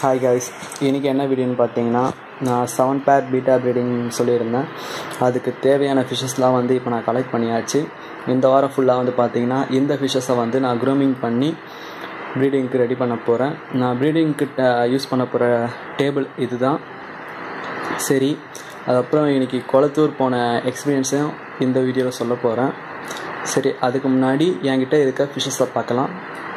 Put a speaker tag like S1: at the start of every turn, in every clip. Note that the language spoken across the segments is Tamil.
S1: ஹாய் கைஸ் இன்றைக்கி என்ன வீடியோன்னு பார்த்தீங்கன்னா நான் செவன் பேர் பீட்டா ப்ரீடிங் சொல்லியிருந்தேன் அதுக்கு தேவையான ஃபிஷ்ஷஸ்லாம் வந்து இப்போ நான் கலெக்ட் பண்ணியாச்சு இந்த வாரம் ஃபுல்லாக வந்து பார்த்தீங்கன்னா இந்த ஃபிஷ்ஷஸை வந்து நான் க்ரூமிங் பண்ணி ப்ரீடிங்க்கு ரெடி பண்ண போகிறேன் நான் ப்ரீடிங்க்கு யூஸ் பண்ண போகிற டேபிள் இதுதான் சரி அதுக்கப்புறம் இன்றைக்கி கொளத்தூர் போன எக்ஸ்பீரியன்ஸையும் இந்த வீடியோவில் சொல்ல போகிறேன் சரி அதுக்கு முன்னாடி என்கிட்ட இருக்க ஃபிஷ்ஷஸை பார்க்கலாம்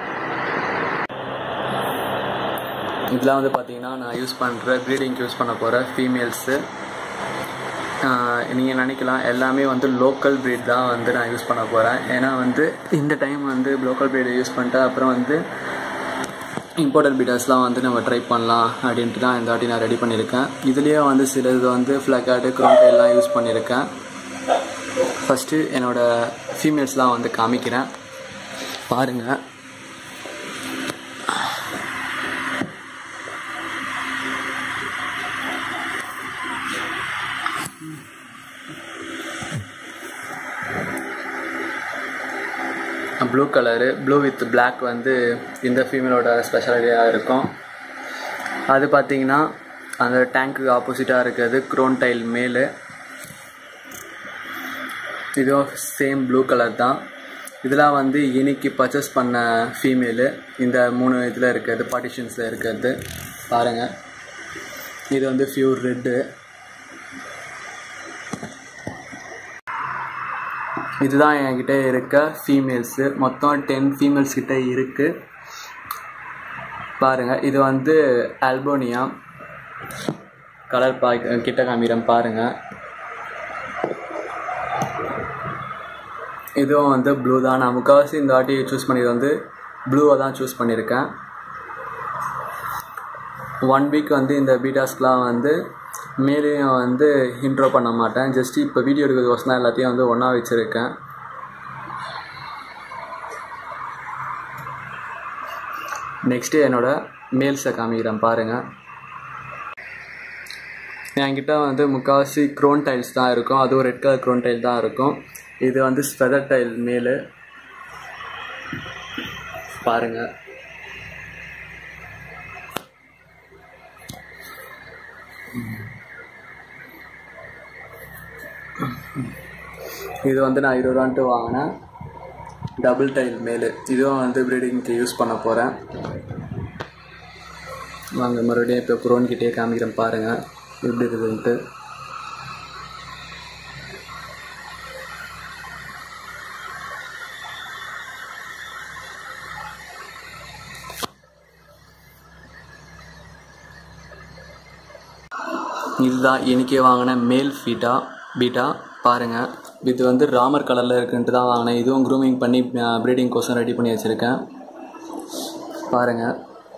S1: இதெல்லாம் வந்து பார்த்தீங்கன்னா நான் யூஸ் பண்ணுற ப்ரீடிங்க்கு யூஸ் பண்ண போகிற ஃபீமேல்ஸு நீங்கள் நினைக்கலாம் எல்லாமே வந்து லோக்கல் ப்ரீட் தான் வந்து நான் யூஸ் பண்ண போகிறேன் ஏன்னா வந்து இந்த டைம் வந்து லோக்கல் ப்ரீடை யூஸ் பண்ணிட்டு அப்புறம் வந்து இம்போர்ட்டட் பீட்டர்ஸ்லாம் வந்து நம்ம ட்ரை பண்ணலாம் அப்படின்ட்டு தான் இந்த வாட்டி நான் ரெடி பண்ணியிருக்கேன் இதுலேயே வந்து சில இது வந்து ஃப்ளக்கார்டு க்ரோண்டைலாம் யூஸ் பண்ணியிருக்கேன் ஃபஸ்ட்டு என்னோடய ஃபீமேல்ஸ்லாம் வந்து காமிக்கிறேன் பாருங்கள் blue colour blue with black வந்து இந்த ஃபீமேலோட ஸ்பெஷாலிட்டியாக இருக்கும் அது பார்த்தீங்கன்னா அந்த டேங்க்குக்கு ஆப்போசிட்டாக இருக்கிறது க்ரோன் டைல் மேலு இதுவும் சேம் ப்ளூ கலர் தான் இதெல்லாம் வந்து இன்னைக்கு பர்ச்சேஸ் பண்ண ஃபீமேலு இந்த மூணு இதில் இருக்கிறது பார்ட்டிஷன்ஸில் இருக்கிறது பாருங்கள் இது வந்து ஃபியூர் ரெட்டு இதுதான் என்கிட்ட இருக்க ஃபீமேல்ஸு மொத்தம் டென் ஃபீமேல்ஸ் கிட்ட இருக்குது பாருங்கள் இது வந்து ஆல்போனியா கலர் பா கிட்ட காமிக்கிறேன் பாருங்கள் இதுவும் வந்து ப்ளூ தான் நான் முக்கால்வாசி இந்த வாட்டி சூஸ் பண்ணியது வந்து ப்ளூவை தான் சூஸ் பண்ணியிருக்கேன் ஒன் வீக் வந்து இந்த பீட்டாஸ்க்கெலாம் வந்து மேலேயும் வந்து இன்ட்ரோ பண்ண மாட்டேன் ஜஸ்ட் இப்போ வீடியோ எடுக்கிறதுக்கோசம் தான் எல்லாத்தையும் வந்து ஒன்றா வச்சுருக்கேன் நெக்ஸ்ட்டு என்னோடய மேல்ஸை காமிக்கிறேன் பாருங்கள் என்கிட்ட வந்து முக்கால்வாசி க்ரோன் டைல்ஸ் தான் இருக்கும் அதுவும் ரெட் கலர் க்ரோன் டைல் தான் இருக்கும் இது வந்து ஸ்பெதர் டைல் மேலு பாருங்கள் இது வந்து நான் இருபது ரூபான்ட்டு வாங்கினேன் டபுள் டைல் மேலு இதுவும் வந்து ப்ரீடிங்க்கு யூஸ் பண்ண போகிறேன் வாங்க மறுபடியும் இப்போ க்ரோன்கிட்டே காமிக்கிறேன் பாருங்கள் எப்படி இருக்குதுன்ட்டு இதுதான் இன்றைக்கி வாங்கின மேல் ஃபீட்டா பீட்டா பாருங்கள் இது வந்து ராமர் கலரில் இருக்குன்ட்டு தான் வாங்கினேன் இதுவும் க்ரூமிங் பண்ணி ப்ரீடிங் கோசம் ரெடி பண்ணி வச்சுருக்கேன் பாருங்கள்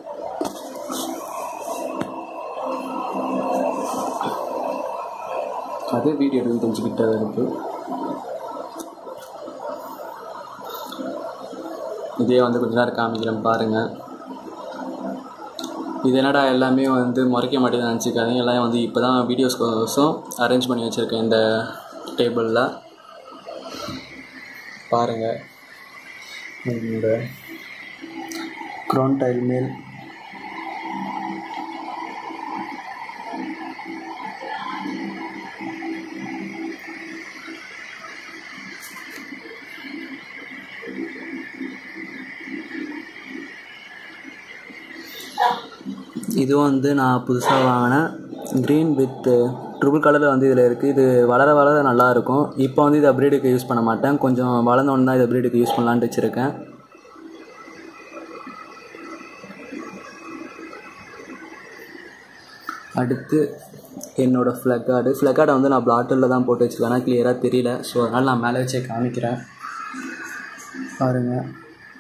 S1: அது வீடியோ எடுத்து தெரிஞ்சுக்கிட்டது எனக்கு இதே வந்து கொஞ்ச நேரம் காமிக்கிறேன் பாருங்கள் இது என்னடா எல்லாமே வந்து முறைக்க மாட்டேங்குது நினச்சிக்காதீங்க எல்லாம் வந்து இப்போ தான் வீடியோஸ் கோசம் அரேஞ்ச் பண்ணி வச்சுருக்கேன் இந்த டேபிளில் பாருங்கள் என்னோட க்ரோன் டைல் மேல் இதுவும் வந்து நான் புதுசாக வாங்கினேன் க்ரீன் வித் ட்ரிபிள் கலரில் வந்து இதில் இருக்குது இது வளர வளர நல்லாயிருக்கும் இப்போ வந்து இதை ப்ரீடுக்கு யூஸ் பண்ண மாட்டேன் கொஞ்சம் வளர்ந்தோன்னு தான் இதை ப்ரீடுக்கு யூஸ் பண்ணலான்ட்டு வச்சுருக்கேன் அடுத்து என்னோடய ஃப்ளக்கார்டு ஃப்ளக்கார்டை வந்து நான் பிளாட்டில் தான் போட்டு வச்சுருக்கேன் ஆனால் கிளியராக தெரியல ஸோ அதனால் நான் மேலே வச்சே காமிக்கிறேன் பாருங்கள்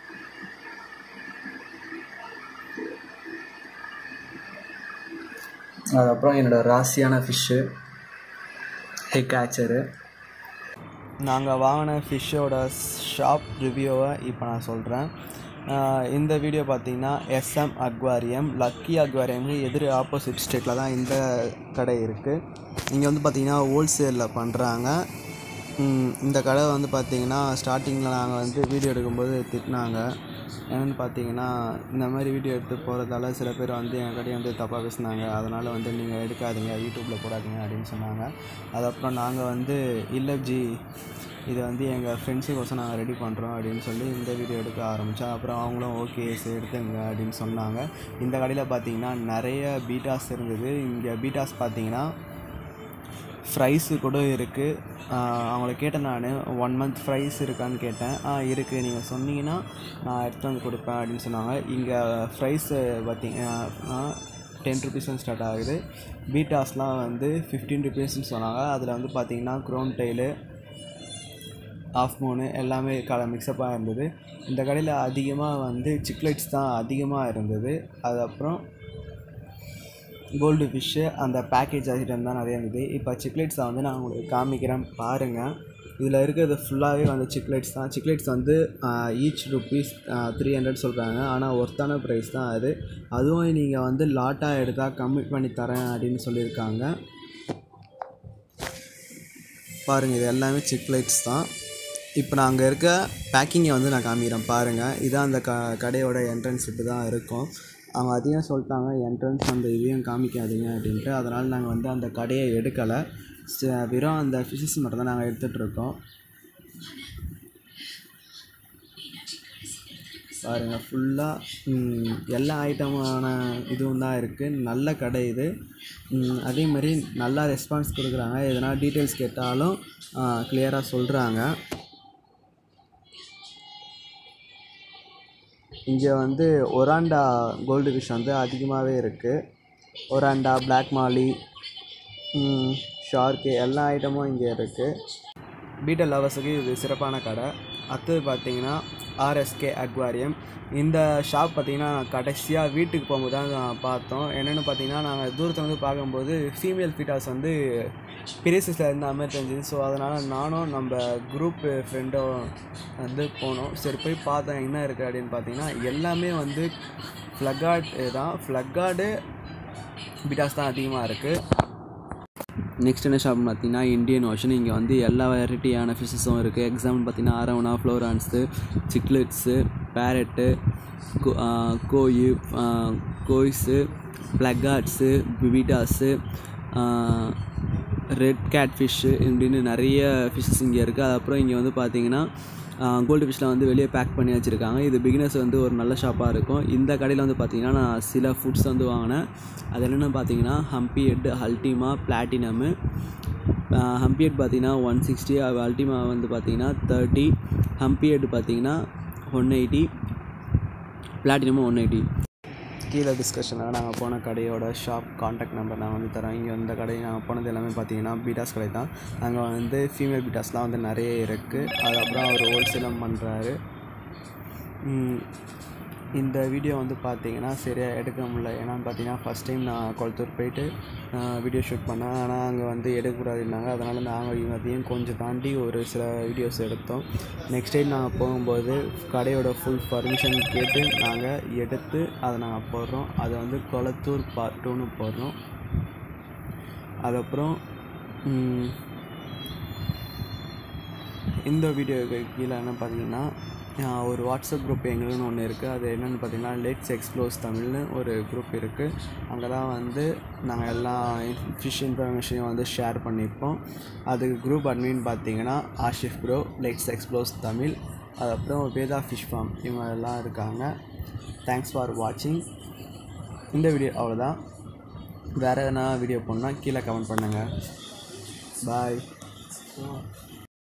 S1: அதுக்கப்புறம் என்னோடய ராசியான ஃபிஷ்ஷு ஹெக் கேச்சரு நாங்கள் வாங்கின ஃபிஷ்ஷோட ஷாப் ரிவ்யூவை இப்போ நான் சொல்கிறேன் இந்த வீடியோ பார்த்தீங்கன்னா எஸ்எம் அக்வாரியம் லக்கி அக்வாரியம்க்கு எதிர் ஆப்போசிட் ஸ்டேட்டில் தான் இந்த கடை இருக்குது இங்கே வந்து பார்த்திங்கன்னா ஹோல்சேலில் பண்ணுறாங்க இந்த கடை வந்து பார்த்திங்கன்னா ஸ்டார்டிங்கில் நாங்கள் வந்து வீடியோ எடுக்கும்போது திட்டினாங்க என்னென்னு பார்த்தீங்கன்னா இந்த மாதிரி வீடியோ எடுத்து போகிறதால சில பேர் வந்து என் கடையை வந்து தப்பாக பேசுனாங்க அதனால் வந்து நீங்கள் எடுக்காதீங்க யூடியூப்பில் போடாதீங்க அப்படின்னு சொன்னாங்க அதுக்கப்புறம் நாங்கள் வந்து இல்லை ஜி இது வந்து எங்கள் ஃப்ரெண்ட்ஸுக்கோசம் நாங்கள் ரெடி பண்ணுறோம் அப்படின்னு சொல்லி இந்த வீடியோ எடுக்க ஆரம்பித்தோம் அப்புறம் அவங்களும் ஓகே சரி எடுத்துங்க அப்படின்னு சொன்னாங்க இந்த கடையில் பார்த்தீங்கன்னா நிறைய பீட்டாஸ் இருந்தது இங்கே பீட்டாஸ் பார்த்தீங்கன்னா ஃப்ரைஸு கூட இருக்குது அவங்கள கேட்டேன் நான் ஒன் மந்த் ஃப்ரைஸ் இருக்கான்னு கேட்டேன் ஆ இருக்குது நீங்கள் சொன்னீங்கன்னா நான் எடுத்து வந்து கொடுப்பேன் அப்படின்னு சொன்னாங்க இங்கே ஃப்ரைஸு பார்த்தீங்கன்னா டென் ருபீஸ் ஸ்டார்ட் ஆகுது பீட்டாஸ்லாம் வந்து ஃபிஃப்டீன் ருபீஸ்னு சொன்னாங்க அதில் வந்து பார்த்தீங்கன்னா க்ரோன் டெய்லு ஆஃப் மூனு எல்லாமே கல மிக்சப்பாக இருந்தது இந்த கடையில் அதிகமாக வந்து சிக்லெட்ஸ் தான் அதிகமாக இருந்தது அது அப்புறம் கோல்டு ஃபிஷ்ஷு அந்த பேக்கேஜ் ஐட்டம் தான் நிறைய இருந்தது இப்போ சிக்லெட்ஸை வந்து நான் உங்களுக்கு காமிக்கிறேன் பாருங்கள் இதில் இருக்கிறது ஃபுல்லாகவே வந்து சிக்லெட்ஸ் தான் சிக்லெட்ஸ் வந்து ஈச் ருப்பீஸ் த்ரீ ஹண்ட்ரட் சொல்கிறாங்க ஆனால் ஒர்த்தான ப்ரைஸ் தான் அது அதுவும் நீங்கள் வந்து லாட்டாக எடுத்தால் கம்மி பண்ணி தரேன் அப்படின்னு சொல்லியிருக்காங்க பாருங்கள் இது எல்லாமே சிக்லெட்ஸ் தான் இப்போ நான் அங்கே இருக்க பேக்கிங்கை வந்து நான் காமிக்கிறேன் பாருங்கள் இதான் அந்த க கடையோட என்ட்ரன்ஸ் இப்படி தான் இருக்கும் அவங்க அதையும் சொல்லிட்டாங்க என்ட்ரன்ஸ் அந்த இதையும் காமிக்காதீங்க அப்படின்ட்டு அதனால் நாங்கள் வந்து அந்த கடையை எடுக்கலை ச- வெறும் அந்த ஃபிஷஸ் மட்டும் தான் நாங்கள் எடுத்துகிட்ருக்கோம் பாருங்கள் ஃபுல்லாக எல்லா ஐட்டமான இதுவும் தான் இருக்குது நல்ல கடை இது ம், அதே மாதிரி நல்லா ரெஸ்பான்ஸ் கொடுக்குறாங்க எதனா டீட்டெயில்ஸ் கேட்டாலும் கிளியராக சொல்கிறாங்க இங்கே வந்து ஒராண்டா கோல்டு ஃபிஷ் வந்து அதிகமாகவே இருக்குது ஒராண்டா பிளாக் மாலி ஷார்க்கு எல்லா ஐட்டமும் இங்கே இருக்குது பீட்டல் லவர்ஸுக்கு இது சிறப்பான கடை அடுத்தது பார்த்தீங்கன்னா ஆர்எஸ்கே அக்வாரியம் இந்த ஷாப் பார்த்தீங்கன்னா கடைசியாக வீட்டுக்கு போகும்போது தான் நான் பார்த்தோம் என்னென்னு பார்த்தீங்கன்னா நாங்கள் தூரத்தில் வந்து பார்க்கும்போது ஃபீமேல் ஃபீட்டாஸ் வந்து பெரிய சைஸில் இருந்த மாதிரி தெரிஞ்சுது ஸோ அதனால் நானும் நம்ம குரூப் ஃப்ரெண்டும் வந்து போனோம் சரி போய் பார்த்தேன் என்ன இருக்குது அப்படின்னு பார்த்தீங்கன்னா எல்லாமே வந்து ஃப்ளக்கார்டு தான் ஃப்ளக்கார்டு பிட்டாஸ் தான் அதிகமாக இருக்குது நெக்ஸ்ட் என்ன ஷாப்னு பார்த்தீங்கன்னா இந்தியன் ஓஷன் இங்கே வந்து எல்லா வெரைட்டியான ஃபிஷ்ஷஸும் இருக்குது எக்ஸாம்பிள் பார்த்தீங்கன்னா arowana flowerhorns cichlids parrot koi kois பிளக்கார்ட்ஸு பிபிட்டாஸு ரெட் கேட் ஃபிஷ்ஷு இப்படின்னு நிறைய ஃபிஷ்ஷஸ் இங்கே இருக்குது அதுக்கப்புறம் இங்கே வந்து பார்த்தீங்கன்னா கோல்டு ஃபிஷ்லாம் வந்து வெளியே பேக் பண்ணி வச்சுருக்காங்க இது பிகினர்ஸ் வந்து ஒரு நல்ல ஷாப்பாக இருக்கும் இந்த கடையில் வந்து பார்த்தீங்கன்னா நான் சில ஃபுட்ஸ் வந்து வாங்கினேன் அது என்னென்னு பார்த்தீங்கன்னா humphead ultima platinum humphead பார்த்தீங்கன்னா ஒன் சிக்ஸ்டி அல்டிமா வந்து பார்த்தீங்கன்னா தேர்ட்டி ஹம்பி ஹெட் பார்த்தீங்கன்னா ஒன் எயிட்டி பிளாட்டினமும் ஒன் எயிட்டி கீழே டிஸ்கஷனில் நாங்கள் போன கடையோட ஷாப் காண்டாக்ட் நம்பர் நான் வந்து தரேன் இங்கே இந்த கடை நாங்கள் போனது எல்லாமே பார்த்தீங்கன்னா பீட்டாஸ் கடை தான் அங்கே வந்து ஃபீமேல் பீட்டாஸ்லாம் வந்து நிறைய இருக்குது அதுக்கப்புறம் அவர் ஹோல்சேலும் பண்ணுறாரு இந்த வீடியோ வந்து பார்த்தீங்கன்னா சரியாக எடுக்க முடியல ஏன்னான்னு பார்த்தீங்கன்னா ஃபஸ்ட் டைம் நான் கொளத்தூர் போயிட்டு வீடியோ ஷூட் பண்ணேன் ஆனால் அங்கே வந்து எடுக்கக்கூடாதுன்னாங்க அதனால் நாங்கள் அதையும் கொஞ்சம் தாண்டி ஒரு சில வீடியோஸ் எடுத்தோம் நெக்ஸ்ட் டைம் நாங்கள் போகும்போது கடையோட ஃபுல் பர்மிஷன் கேட்டு நாங்கள் எடுத்து அதை நாங்கள் போடுறோம் அதை வந்து கொளத்தூர் பார்ட் டூன்னு போடுறோம் அதுக்கப்புறம் ம், இந்த வீடியோக்கு கீழே என்ன பார்த்தீங்கன்னா ஆஹ், ஒரு வாட்ஸ்அப் குரூப் எங்களுன்னு ஒன்று இருக்குது அது என்னென்னு பார்த்தீங்கன்னா லெட்ஸ் எக்ஸ்ப்ளோர்ஸ் தமிழ்னு ஒரு குரூப் இருக்குது அங்கே தான் வந்து நாங்கள் எல்லா ஃபிஷ் இன்ஃபர்மேஷனையும் வந்து ஷேர் பண்ணியிருப்போம் அதுக்கு குரூப் அட்மின் பார்த்தீங்கன்னா Ashif bro let's explores Tamil அதுக்கப்புறம் வேதா ஃபிஷ் ஃபார்ம் இவங்க எல்லாம் இருக்காங்க தேங்க்ஸ் ஃபார் வாட்சிங் இந்த வீடியோ அவ்வளோதான் வேறு எதனா வீடியோ போடணுன்னா கீழே கமெண்ட் பண்ணுங்கள் பாய்